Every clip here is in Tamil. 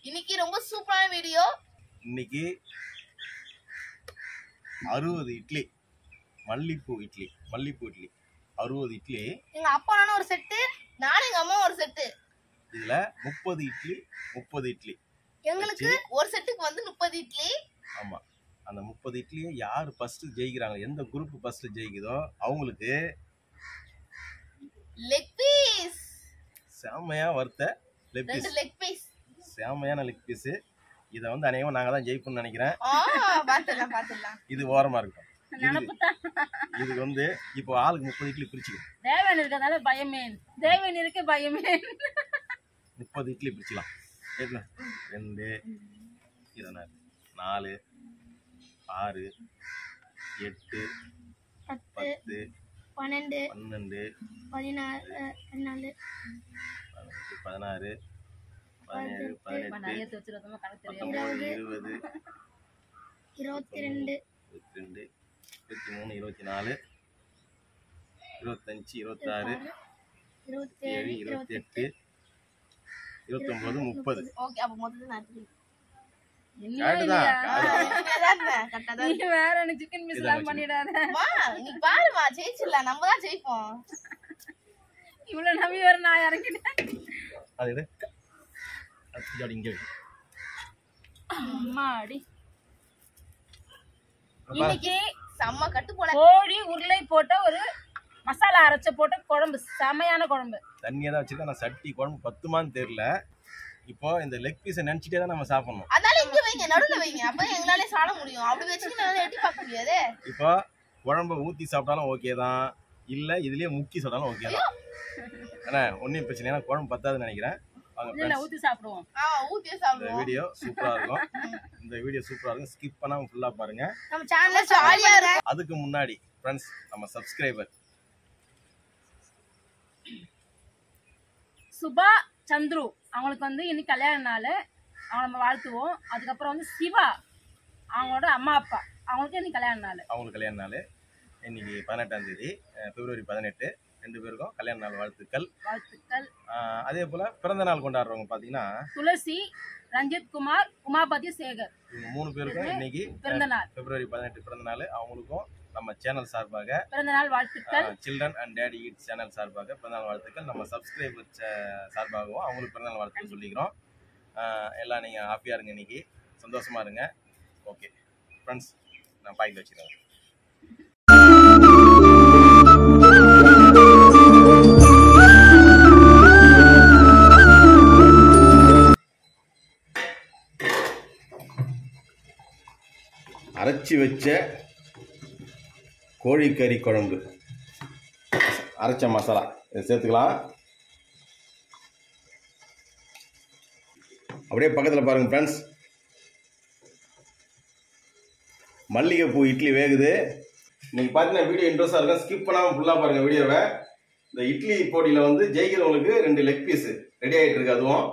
இன்னைக்கு ரொம்ப சூப்பரான வீடியோ இன்னைக்கு அறுபது இட்லி மல்லிப்பூ இட்லி மல்லிப்பூ இட்லி அறுபது இட்லி எங்க அப்பா நானும் ஒரு செட்டு நானும் எங்க அம்மா ஒரு செட்டு இதுல முப்பது இட்லி முப்பது இட்லி எங்களுக்கு ஒரு செட்டுக்கு வந்து முப்பது இட்லி ஆமா அந்த முப்பது இட்லியை யார் ஃபர்ஸ்ட் ஜெயிக்கிறாங்க எந்த குரூப் ஃபர்ஸ்ட் ஜெயிக்குதோ அவங்களுக்கு லெக் பீஸ் செமையா வறுத்த லெக் ரெண்டு பீஸ் லெக் பீஸ் செமையான லெக் பீஸ் இதை வந்து அநேகமாக நாங்கள் தான் ஜெயிப்போம்னு நினைக்கிறேன் ஆ பாத்துடலாம் பாத்துடலாம் இது ஓரமா இருக்கும் நினப்புதான் இதுக்கு வந்து இப்போ ஆளுக்கு முப்பது இட்லி பிரிச்சுக்கலாம் தேவன் இருக்கிறதால பயமே தேவன் இருக்க பயமே முப்பது இட்லி பிரிச்சுக்கலாம் எவ்வளோ ரெண்டு இதனால் நாலு ஆறு எட்டு பத்து பத்து பன்னெண்டு பன்னெண்டு பதினாறு பதினாலு பதினஞ்சு பதினாறு பதினேழு பதினெட்டு நிறைய வச்சிருக்கோம் கணக்கு தெரியும் பத்தொம்பது இருபது இருபத்தி ரெண்டு இருபத்தி ரெண்டு இருபத்தி மூணு இருபத்தி நாலு இருபத்தஞ்சு இருபத்தாறு இருபத்தி ஏழு ஏழு இருபத்தி எட்டு இருபத்தொம்போது முப்பது ஓகே அப்ப மொத்தம் நான் திருப்பி இன்னும் கரெக்டு தான் இல்லையா? கரெக்டா தான் நீ வேற எனக்கு சிக்கன் பீஸ் எல்லாம் பண்ணிடாத மா நீ பாருமா ஜெயிச்சிடலாம் நம்ம தான் ஜெயிப்போம் இவ்வளவு நம்பி வர நான் இறங்கிட்டேன் அது எடு அது பின்னாடி இங்கே வை. அம்மாடி இன்னைக்கு செம்ம கட்டு போல கோழி உருளை போட்ட ஒரு மசாலா அரைச்ச போட்ட குழம்பு செமையான குழம்பு தண்ணியாக தான் வச்சிருக்கேன் நான் சட்டி குழம்பு பத்துமான்னு தெரியல இப்போ இந்த லெக் பீஸை நினச்சிட்டே தான் நம்ம சாப்பிடணும் அதனால இங்க வைங்க நடுவுல வைங்க அப்ப எங்களாலே சாப்பிட முடியும் அப்படி வச்சுட்டு என்னால எட்டி பார்க்க முடியாது இப்போ குழம்ப ஊற்றி சாப்பிட்டாலும் ஓகே தான் இல்லை இதுலயே முக்கி சாப்பிட்டாலும் ஓகே தான் ஏன்னா ஒன்றும் பிரச்சனை ஏன்னா குழம்பு பத்தாதுன்னு நினைக்கிறேன் வாங்க இதுல ஃப்ரெண்ட்ஸ் ஊத்தி சாப்பிடுவோம் ஆ ஊத்தியே இந்த சாப்பிடுவோம் வீடியோ சூப்பராக இருக்கும் இந்த வீடியோ சூப்பராக இருக்கும் ஸ்கிப் பண்ணாமல் ஃபுல்லாக பாருங்க நம்ம சேனல்ல ஜாலியா இருக்கு அதுக்கு முன்னாடி ஃப்ரெண்ட்ஸ் நம்ம சப்ஸ்கிரைபர் சுபா சந்துரு அவங்களுக்கு வந்து இன்னைக்கு கல்யாண நாள் அவங்க நம்ம வாழ்த்துவோம் அதுக்கப்புறம் வந்து சிவா அவங்களோட அம்மா அப்பா அவங்களுக்கு இன்னைக்கு கல்யாண நாள் அவங்களுக்கு கல்யாண நாள் இன்னைக்கு பதினெட்டாம் தேதி அஹ் பிப்ரவரி பதினெட்டு ரெண்டு பேருக்கும் கல்யாண நாள் வாழ்த்துக்கள் வாழ்த்துக்கள் அஹ் அதே போல் பிறந்த நாள் கொண்டாடுறவங்க பார்த்தீங்கன்னா துளசி ரஞ்சித் குமார் உமாபதி சேகர் இவங்க மூணு பேருக்கும் இன்னைக்கு பிறந்த நாள் பிப்ரவரி பதினெட்டு பிறந்த நாள் அவங்களுக்கும் நம்ம சேனல் சார்பாக பிறந்த நாள் வாழ்த்துக்கள் children and daddy eat channel சார்பாக பிறந்தநாள் வாழ்த்துக்கள் நம்ம சப்ஸ்கிரைபர் சார்பாகவும் அவங்களுக்கு பிறந்தநாள் வாழ்த்துக்கள் சொல்லிக்கிறோம் அஹ் எல்லாம் நீங்கள் ஹாப்பியாக இருங்க இன்னைக்கு சந்தோஷமா இருங்க ஓகே ஃப்ரெண்ட்ஸ் நான் பாக்கெட் வச்சுக்கிறேன் அரைச்சி வச்ச கோழிக்கறி குழம்பு அரைச்ச மசாலா இதை சேர்த்துக்கலாம் அப்படியே பக்கத்தில் பாருங்க ஃப்ரெண்ட்ஸ் மல்லிகைப்பூ இட்லி வேகுது இன்னைக்கு பார்த்தீங்கன்னா வீடியோ இன்ட்ரெஸ்டாக இருக்கும் ஸ்கிப் பண்ணாமல் ஃபுல்லாக பாருங்கள் வீடியோவை இந்த இட்லி போட்டியில் வந்து ஜெயிக்கிறவங்களுக்கு ரெண்டு லெக் பீஸ் ரெடி ஆகிட்டு இருக்கு அதுவும்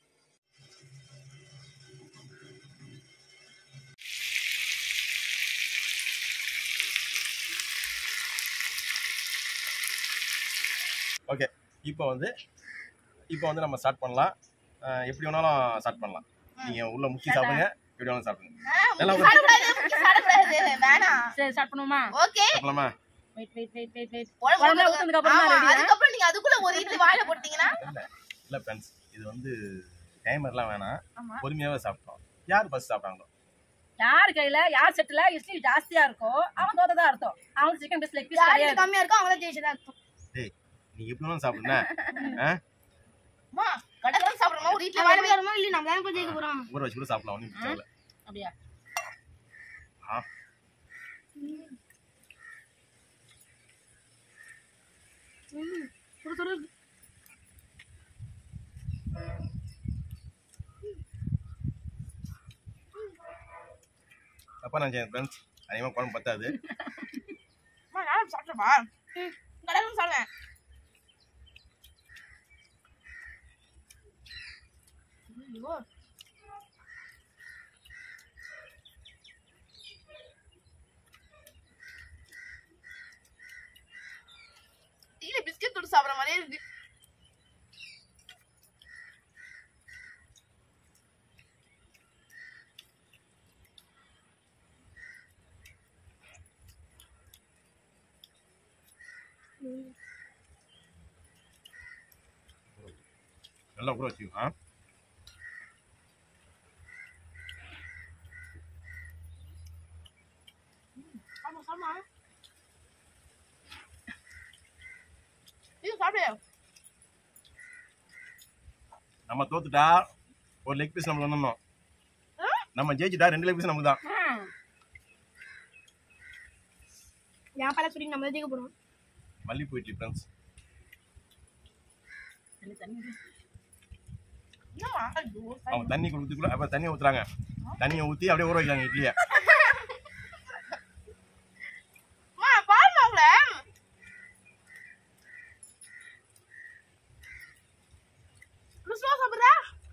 ஓகே இப்போ வந்து இப்போ வந்து நம்ம ஸ்டார்ட் பண்ணலாம் அஹ் எப்படி வேணாலும் ஸ்டார்ட் பண்ணலாம் நீங்கள் உள்ள முக்கி சாப்பிடுங்க எப்படி வேணாலும் சாப்பிடுங்க நல்லா உட்காரு. சாப்பிடக்கூடாது சாப்பிடக்கூடாது வேணாம் சரி ஸ்டார்ட் பண்ணுவோமா ஓகே சாப்பிடலாமா wait wait wait wait wait உடம்பு குழம்பு போடுங்க. ஊத்துனதுக்கு அப்புறம் ஆமா, தான் ரெடி அதுக்கப்புறம் நீங்க அதுக்குள்ள ஒரு இட்லி வாயில போட்டீங்கன்னா இல்லை இல்லை ஃப்ரெண்ட்ஸ் இது வந்து டைமர்லாம் வேணாம் ஆமா. பொறுமையாகவே சாப்பிட்டோம் யார் ஃபஸ்ட் சாப்பிட்டாங்களோ யார் கையில யார் செட்ல இட்லி ஜாஸ்தியா இருக்கோ அவன் தோத்ததா அர்த்தம் அவங்க சிக்கன் பீஸ் லெக் பீஸ் கிடையாது கம்மியா இருக்கும் அவங்க ஜெயிச்சதா இருக்கும் டேய் நீ எப்படி வேணாலும் சாப்பிடுங்க ஆ அம்மா கடற்கரை சாப்பிடுறோமா ஒரு இட்லி வாயில போடுறோமா இல்ல நம்ம தான் ஜெயிக்க போறோம் ஊற வச்சு கூட சாப்பிடலாம் ஒன்றும் பிரச்சனை இல்லை அப்படியா ஆ சுடு சுடு தப்பா நினச்சேன் ஃப்ரெண்ட்ஸ் அதிகமாக குழம்பு பத்தாது அம்மா நானும் சாப்பிட்டப்பா கடற்கரை சாப்பிடுவேன் ஐயோ டீல பிஸ்கட் தொட்டு சாப்பிடுற மாதிரியே இருக்கு நல்லா ஊற வச்சுக்கலாம் ஆமா ஆமா இது சாப்பிடு நம்ம தோத்துட்டா ஒரு லெக் பீஸ் நம்மளுக்கு வந்துடணும் நம்ம ஜெயிச்சுட்டா ரெண்டு லெக் பீஸ் நமக்கு தான் என் பல சொல்லி நம்ம ஜெயிக்க போறோம் மல்லிப்பூ இட்லி ஃப்ரெண்ட்ஸ் என்னம்மா ஐயோ, அவங்க தண்ணி கொடுத்துக்குள்ள அப்ப தண்ணி ஊத்துறாங்க தண்ணியை ஊத்தி அப்படியே ஊற வைக்கிறாங்க இட்லியை அம்மா, பாரும்மா அவங்கள. இவ்வளவு slow ஆ சாப்பிடுறா?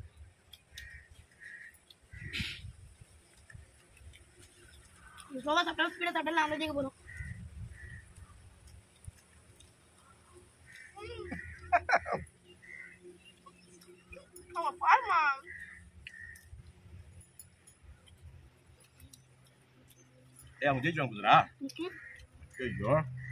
நீ slow ஆ சாப்பிட்டாலும் speed ஆ சாப்பிட்டாலும் நாம தான் ஜெயிக்க போறோம். ம். அம்மா, பாரும்மா. ஏய் அவங்க ஜெயிச்சு கொடுத்துறா ம். ஐயோ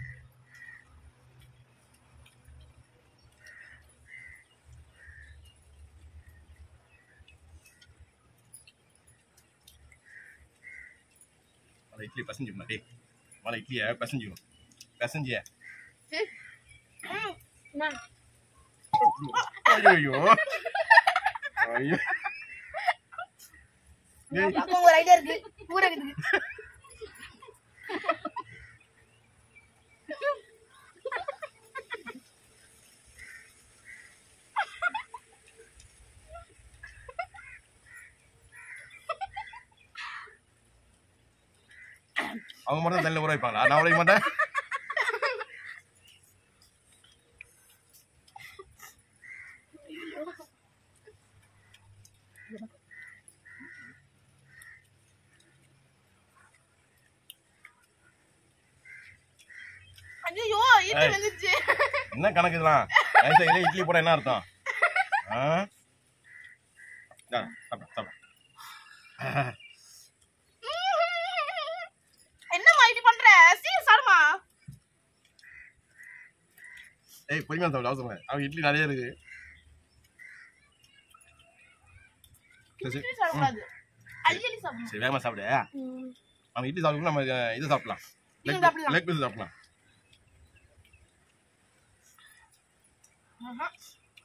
மலை இட்லி பசஞ்சுக்கணும் டேய் மலை இட்லியை பசஞ்சுக்கணும் பசஞ்சிய ம். அம்மா, ஐயோ ஐயோ டேய் பக்கம் ஒரு ஐடியா இருக்கு ஊற இருக்குது அவங்க மட்டும் தான் தண்ணியில் ஊற வைப்பாங்களா நான் உழைக்க மாட்டேன் ஐயோ இட்லி ஏய். வந்துருச்சு என்ன கணக்கு இதெல்லாம் நைஸா இதே இட்லி போட என்ன அர்த்தம் ஆ இந்தா, சாப்பிடு சாப்பிடு என்னம்மா இப்படி பண்ற சீக்கிரம் சாடுமா ஏய் பொறுமையா சாப்பிடு அவசரம் இல்லை. அவங்க இட்லி நிறைய இருக்கு சரி, சரி இட்லி சாப்பிடக்கூடாது அள்ளி அள்ளி சாப்பிடணும் சரி வேகமா சாப்பிடு ம். அவங்க இட்லி சாப்பிடுவோம் நம்ம இது சாப்பிடலாம் இது சாப்பிடலாம். லெக் பீஸ் சாப்பிடலாம் ஆஹா.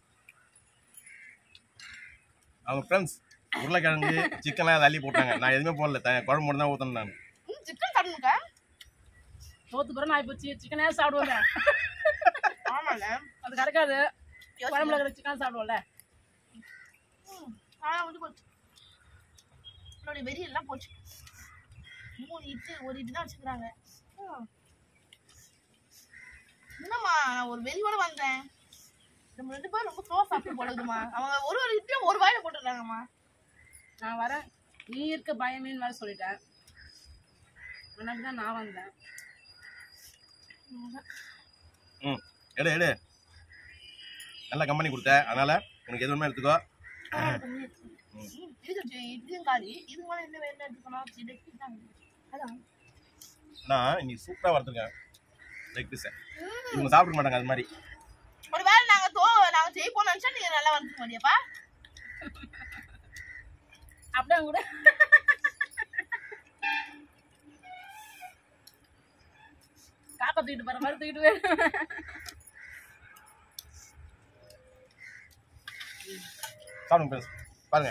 அவங்க ஃப்ரெண்ட்ஸ் உருளைக்கிழங்கு சிக்கன்லாம் அதை அள்ளி போட்டாங்க நான் எதுவுமே போடல த- குழம்பு மட்டும் தான் ஊற்றணும் நான் ம், சிக்கன் சாப்பிடணுக்கா தோத்து பிறகு நான் போச்சு சிக்கனே சாப்பிடுவோங்க ஆமால அது கிடைக்காது குழம்புல இருக்கிற சிக்கன் சாப்பிடுவோம்ல ம், ஆனா வந்து போச்சு என்னுடைய வெறி எல்லாம் போச்சு மூணு இட்டு ஒரு இட்டு தான் வச்சுக்கிறாங்க ம். என்னம்மா நான் ஒரு வெறியோட வந்தேன் நம்ம ரெண்டு பேரும் ரொம்ப ஸ்லோவா சாப்பிட்டு போடுதுமா அவங்க ஒரு ஒரு இட்லியும் ஒரு வாயில போட்டுடுறாங்கம்மா நான் வரேன் நீ இருக்க பயமேன்னு வேற சொல்லிட்டேன் எனக்கு தான் நான் வந்தேன் ம் எடு எடு நல்ல கம்பெனி கொடுத்த அதனால உனக்கு எது வேணுமோ எடுத்துக்கோ ம், இது ஜெ- இட்லியும் காரி இது மேல என்ன வேணும் எடுத்துக்கணும் சரி, இட்லி தான். அதான் நான் இன்னைக்கு சூப்பராக வறுத்துருக்கேன் லெக் பீஸை இவங்க சாப்பிட மாட்டாங்க அது மாதிரி ஒருவேளை நாங்க தோ நாங்க ஜெயிப்போம்னு நினைச்சா நீங்க நல்லா வந்துக்க மாட்டியாப்பா அப்படியே கூட காக்கா தூக்கிட்டு போற மாதிரி தூக்கிட்டு போயிரு. சாப்பிடுங்க ஃப்ரெண்ட்ஸ் பாருங்க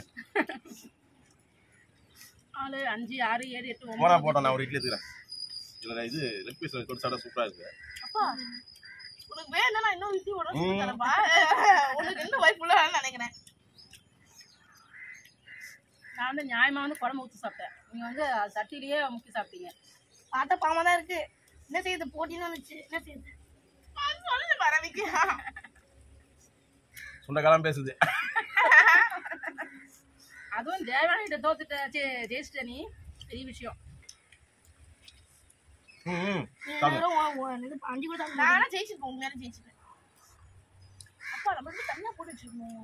நாலு அஞ்சு ஆறு ஏழு எட்டு மோனா ஒன்பது போட்டோம் நான் ஒரு இட்லி எடுத்துக்கிறேன் இதில் இது லெக் பீஸ் கொண்டு சாப்பிட சூப்பராக இருக்கு அப்பா உனக்கு வேணும்னா நான் இன்னும் இட்லி உடனே ம். சுட்டு தரேன்ப்பா உனக்கு எந்த வாய்ப்பு இல்லை நினைக்கிறேன் நான் வந்து நியாயமா வந்து குழம்பு ஊற்றி சாப்பிட்டேன் நீங்க வந்து சட்டிலேயே முக்கி சாப்பிட்டீங்க பார்த்தா பாவமா தான் இருக்கு என்ன செய்யுது போட்டின்னு வந்துச்சு என்ன செய்யுது சொல்லு பரவிக்கு சுண்டக்காலாம் பேசுது அதுவும் தேவையான கிட்ட தோத்துட்ட ஜெ- ஜெயிச்சிட்ட நீ பெரிய விஷயம் ம் ம் சாப்பிடுங்க அஞ்சு கூட நானும் ஜெயிச்சிருப்பேன் உண்மையான ஜெயிச்சிருப்பேன் அப்பா நம்ம வந்து தனியா போட்டு வச்சிருக்கோம்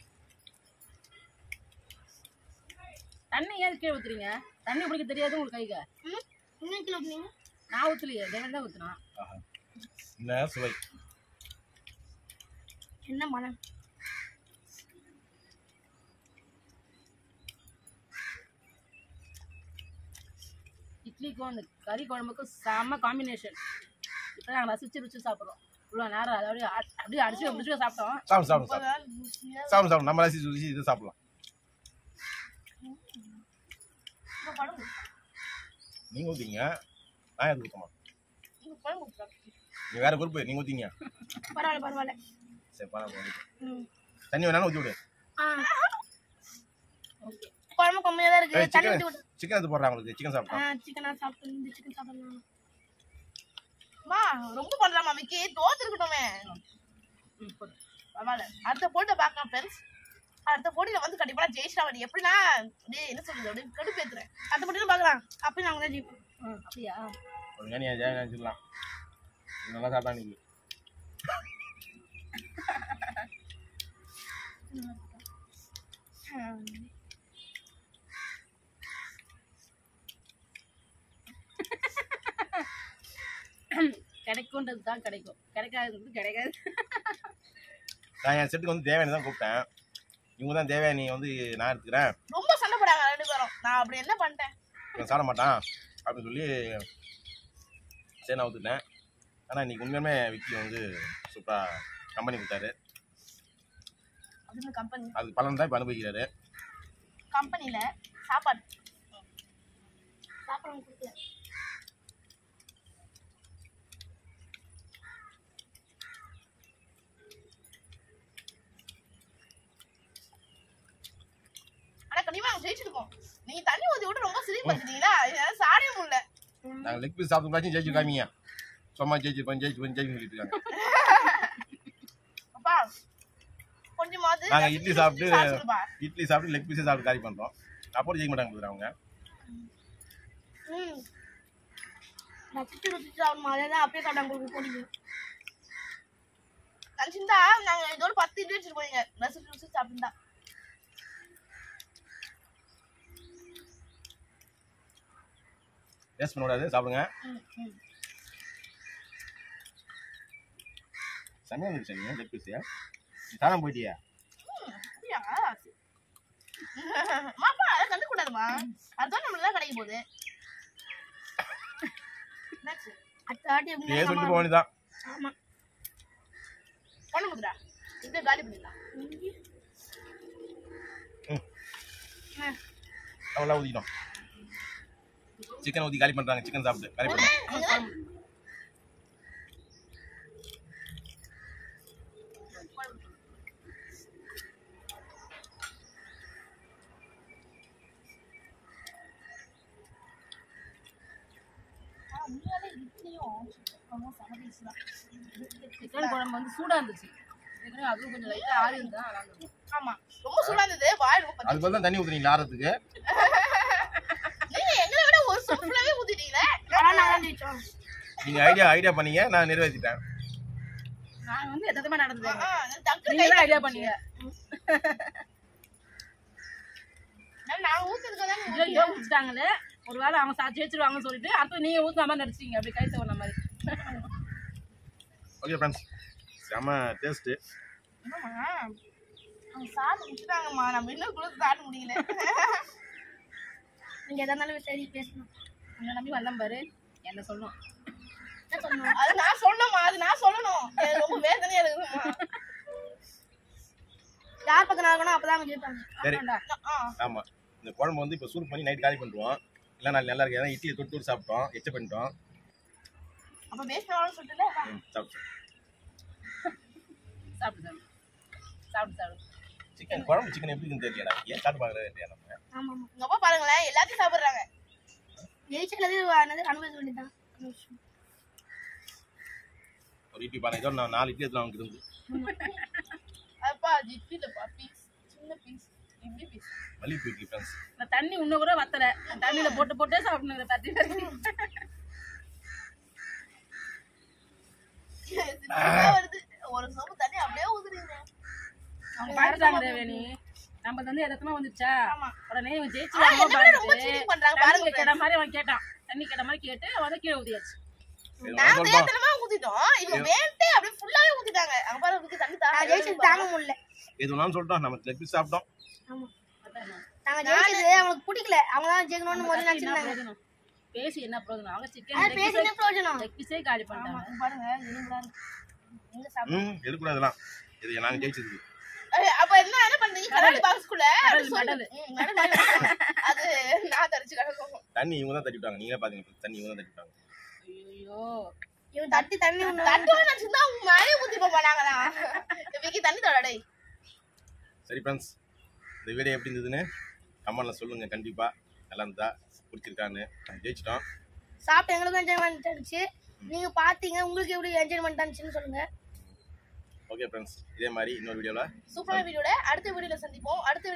தண்ணி ஏன் கீழே ஊத்துறீங்க தண்ணி குடிக்க தெரியாது உங்களுக்கு கைக்கு ம் இன்னும் கிலோ நீங்க நான் ஊத்துலையே தேவன் தான் ஊத்துனான் ஆஹா. என்ன சுவை என்ன மனம் இட்லிக்கும் அந்த கறி குழம்புக்கும் செம்ம காம்பினேஷன் இப்போ நாங்கள் ரசிச்சு ருசி சாப்பிட்றோம் இவ்வளோ நேரம் அதை அப்படியே அ- அப்படியே அடிச்சு பிடிச்சி சாப்பிட்டோம் சாப்பிடு சாப்பிடு முப்பது சாப்பிடு நாள் ருசியா சாப்பிடு சாப்பிடு நம்ம ரசி ருசி இது சாப்பிடலாம் இப்ப குழம்பு நீங்கள் ஊற்றிங்க நான் எது ஊற்றமா இங்க குழம்பு ஊத்துறா. நீ வேற குரூப் நீங்கள் ஊற்றிங்க பரவாயில்ல பரவாயில்ல சரி பரவாயில்ல ம். தண்ணி வேணாலும் ஊற்றி விடு ஓகே குழம்பு கம்மியா தான் இருக்கு ஏய் தண்ணி சிக்கன் ஊத்தி விடு சிக்கன் எடுத்து போடுறாங்க உங்களுக்கு சிக்கன் சாப்பிட்டா சிக்கனா சாப்பிட்டு இந்த சிக்கன் சாப்பிடலாம் மா ரொம்ப பண்றாமா மிக்கி தோத்து இருக்கட்டுமே ம் போடு பரவாயில்ல அடுத்த போட்டு பார்க்கலாம் ஃப்ரெண்ட்ஸ் அடுத்த போட்டியில வந்து கண்டிப்பா நான் ஜெயிச்சிட்டாவடி எப்படின்னா அப்படியே என்ன சொல்றது அப்படியே கடுப்பு ஏத்துறேன் அடுத்த போட்டியில பார்க்கலாம் அப்படி நாங்க தான் ஜெயிப்போம் ம் அப்படியா ஒரு கனி ஜெயம் நினச்சிடலாம் நல்லா சாப்பிட்டா நீங்கள் கிடைக்கும்ன்றது தான் கிடைக்கும் கிடைக்காதது கிடைக்காது நான் என் செட்டுக்கு வந்து தேவையான தான் கூப்பிட்டேன் இவங்க தான் தேவையா நீ வந்து நான் எடுத்துக்கிறேன் ரொம்ப சண்டை போடாங்க ரெண்டு பேரும் நான் அப்படி என்ன பண்ணிட்டேன் இவன் சாப்பிட மாட்டான் அப்படின்னு சொல்லி சரி நான் ஊற்றுட்டேன் ஆனால் இன்னைக்கு உண்மையுமே விக்கி வந்து சூப்பராக கம்பெனி கொடுத்தாரு அது கம்பெனி அது பலன் தான் இப்போ அனுபவிக்கிறாரு கம்பெனில சாப்பாடு சாப்பாடு கொடுக்கல ஆனா கண்டிப்பா நாங்க ஜெயிச்சிருக்கோம் நீங்க தண்ணி ஊத்தி விட்டு ரொம்ப சிரிப்பு வச்சுட்டீங்களா என்னால சாடிய முடியல நாங்கள் லெக் பீஸ் சாப்பிட்டு ஜெயிச்சு காமிங்க சும்மா ஜெயிச்சிருப்போம் ஜெயிச்சிருப்போம் ஜெயிச்சு சொல்லிட்டு இருக்காங்க அப்பா கொஞ்சமாவது நாங்க இட்லி சாப்பிட்டு- சாப்பிடுப்பா. இட்லி சாப்பிட்டு லெக் பீஸே சாப்பிட்டு காலி பண்ணுறோம் அப்போ ஜெயிக்க மாட்டாங்க கொடுக்குறாங்க அவங்க ம் நான் சிட்டு ருசி சாப்பிடணும் அதே தான் அப்படியே சாப்பிட்டாங்க உங்களுக்கு பிடிக்கும் நினச்சிருந்தா நாங்கள் இதோட பத்து இட்லி வச்சுட்டு போயிங்க ரசிச்சு ருசி சாப்பிட்டுருந்தா வேஸ்ட் பண்ணக்கூடாது சாப்பிடுங்க ம் ம் செம்மையாக இருந்துச்சு நீ லெக் பீஸு தானம் போயிட்டியா அப்படியா மாப்பா அதை கண்டுக்கூடாதுமா அதுதான் நம்மளுக்கு தான் கிடைக்க போகுது என்னாச்சு? அடுத்த வாட்டி எப்படி இதே சொல்லிட்டு நம்ம- போக வேண்டியதான் ஆமா பண்ண முடியா இப்படியே காலி பண்ணிடலாம் ம் ஆ. அவ்வளோ ஊற்றிட்டோம் சிக்கன் ஊற்றி காலி பண்ணுறாங்க சிக்கன் சாப்பிட்டு காலி பண்ணுறாங்க ஆனா உண்மையாலே இட்லியும் ரொம்ப செம taste தான். சிக்கன் குழம்பு வந்து சூடாக இருந்துச்சு ஏற்கனவே அதுவும் கொஞ்சம் லைட்டாக ஆறி இருந்தா நல்லா இருந்திருக்கும் ஆமா ரொம்ப சூடா இருந்தது வாய் ரொம்ப பத்தி அது போல தான் தண்ணி ஊற்றுறீங்களா ஆறதுக்கு நீங்க எங்களை விட ஒரு சொல் ஃபுல்லாவே ஊத்திட்டீங்களே ஆனா நான் ஜெயிச்சோம் நீங்கள் ஐடியா ஐடியா பண்ணீங்க நான் நிறைவேற்றிட்டேன் நான் வந்து எதார்த்தமா நடந்தது டக்கு நீங்க தான் ஐடியா பண்ணீங்க நாங்க ஊத்துறதுக்கு ஐயோ ஐயோ ஊற்றிட்டாங்களே ஒரு வேளை அவங்க சா ஜெயிச்சிருவாங்கன்னு சொல்லிட்டு அடுத்து நீங்க ஊத்தாம மாதிரி நடிச்சிங்க அப்படி கை தவற மாதிரி ஓகே ஃப்ரெண்ட்ஸ் செம்ம டேஸ்ட்டு என்னம்மா அவங்க சாப்பிட்டு முடிச்சுட்டாங்கம்மா நம்ம இன்னும் கூட சாப்பிட முடியல நீங்க எதா இருந்தாலும் சரி பேசணும் உங்களை நம்பி வந்தேன் பாரு என்ன சொல்லணும் என்ன சொல்லணும் அது நான் சொல்லணுமா அது நான் சொல்லணும் எனக்கு ரொம்ப வேதனையா இருக்குதுமா யார் பக்கம் நடக்கணும் அப்பதான் அவங்க ஜெயிப்பாங்க சரி ஆமாண்டா. ஆ ஆமாம் இந்த குழம்பு வந்து இப்போ சூடு பண்ணி நைட் காலி பண்ணுறோம் இல்லை நாளைக்கு நல்லா இருக்கு ஏன்னா இட்லியை தொட்டு தொட்டு சாப்பிட்டோம் எச்ச பண்ணிட்டோம் அப்ப வேஸ்ட் பண்ணாலும் சொல்லிட்டுல ம், சாப்பிட்டு சாப்பிடு சாப்பிடு சாப்பிடு சாப்பிடு சிக்கன் குழம்பு சிக்கன் எப்படி இருக்குன்னு தெரியலடா ஏன் சாப்பிட்டு பார்க்குறது இல்லையா நம்ம ஆமா ஆமா உங்க அப்பா பாருங்களேன் எல்லாத்தையும் சாப்பிடுறாங்க ஜெயிச்சது அனுபவிக்க வேண்டியதான் ஒரு இட்லி பாருங்க இதோட நான் நாலு இட்லி எடுத்து அவங்களுக்கு இருந்து அப்பா இட்லிலப்பா பீஸ் சின்ன பீஸ் இப்படி பீஸ் மல்லிகைப்பூ இட்லி ஃப்ரெண்ட்ஸ் நான் தண்ணி இன்னும் கூட வத்தல நான் தண்ணியில போட்டு போட்டே சாப்பிடணும் தண்ணி வருது ஒரு சோப்பு தண்ணி அப்படியே ஊத்துறீங்க அவங்க பாடுறாங்க தேவேனி நம்ம வந்து எதார்த்தமா வந்துச்சா ஆமா. உடனே இவன் ஜெயிச்சு ஆனா, அம்மா என்னை விட ரொம்ப பாருச்சு. cheating பண்றாங்க, தண்ணி பாருங்க கேட்ட மாதிரி அவன் கேட்டான் தண்ணி கேட்ட மாதிரி கேட்டு அவன் வந்து கீழே ஊதியாச்சு நாங்க சொல்லிட்டோம் தேத்தனமா ஊத்திட்டோம் இவங்க வேண்டே அப்படியே ஃபுல்லாவே ஊத்திட்டாங்க அங்க பாரு ஊத்தி தண்ணி தா ஜெயிச்சது தாங்க முடியல எது வேணாலும் சொல்லிட்டோம் நம்ம லெக் பீஸ் சாப்பிட்டோம் அதான் என்ன. நாங்க ஜெயிச்சது அவங்களுக்கு பிடிக்கல அவங்க தான் ஜெயிக்கணும்னு முதல்ல என்ன நினைச்சிருந்தாங்க பிரயோஜனம்? பேசி என்ன பிரயோஜனம் அவங்க அது சிக்கன் பேசின பிரயோஜனம் லெக் பீஸே காலி ஆமா பண்ணிட்டாங்க இங்க பாருங்க எலும்புலாம் இருக்கு எங்க சாப்பிடு ம் எடுக்கூடாதுலாம் இது நாங்கள் ஜெயிச்சது அப்ப என்ன என்ன பண்றீங்க கண்ணாடி பாக்ஸ்குள்ள மெடல், மெடல். அது நான் தரிச்சு கிடக்கும் தண்ணி இவங்க தான் தட்டி விட்டாங்க நீங்களே பார்த்தீங்க தண்ணி இவங்க தான் தட்டி விட்டாங்க ஐயோ இவன் தட்டி தண்ணி தட்டி நினைச்சிருந்தா அவங்க மேலே ஊத்தி போனாங்களா விக்கி தண்ணி தொடடே சரி ஃப்ரெண்ட்ஸ் இந்த வீடியோ எப்படி இருந்ததுன்னு கமெண்ட்டில் சொல்லுங்கள் கண்டிப்பாக நல்லா இருந்தா பிடிச்சிருக்கான்னு ஜெயிச்சிட்டோம் சாப்பிட்டு எங்களுக்கும் என்ஜாய்மெண்ட் இருந்துச்சு நீங்க பாத்தீங்க உங்களுக்கு எப்படி என்ஜாய்மெண்ட் இருந்துச்சுன்னு சொல்லுங்க ஓகே ஃப்ரெண்ட்ஸ் இதே மாதிரி இன்னொரு வீடியோவில் சூப்பரான வீடியோட அடுத்த வீடியோல சந்திப்போம் அடுத்த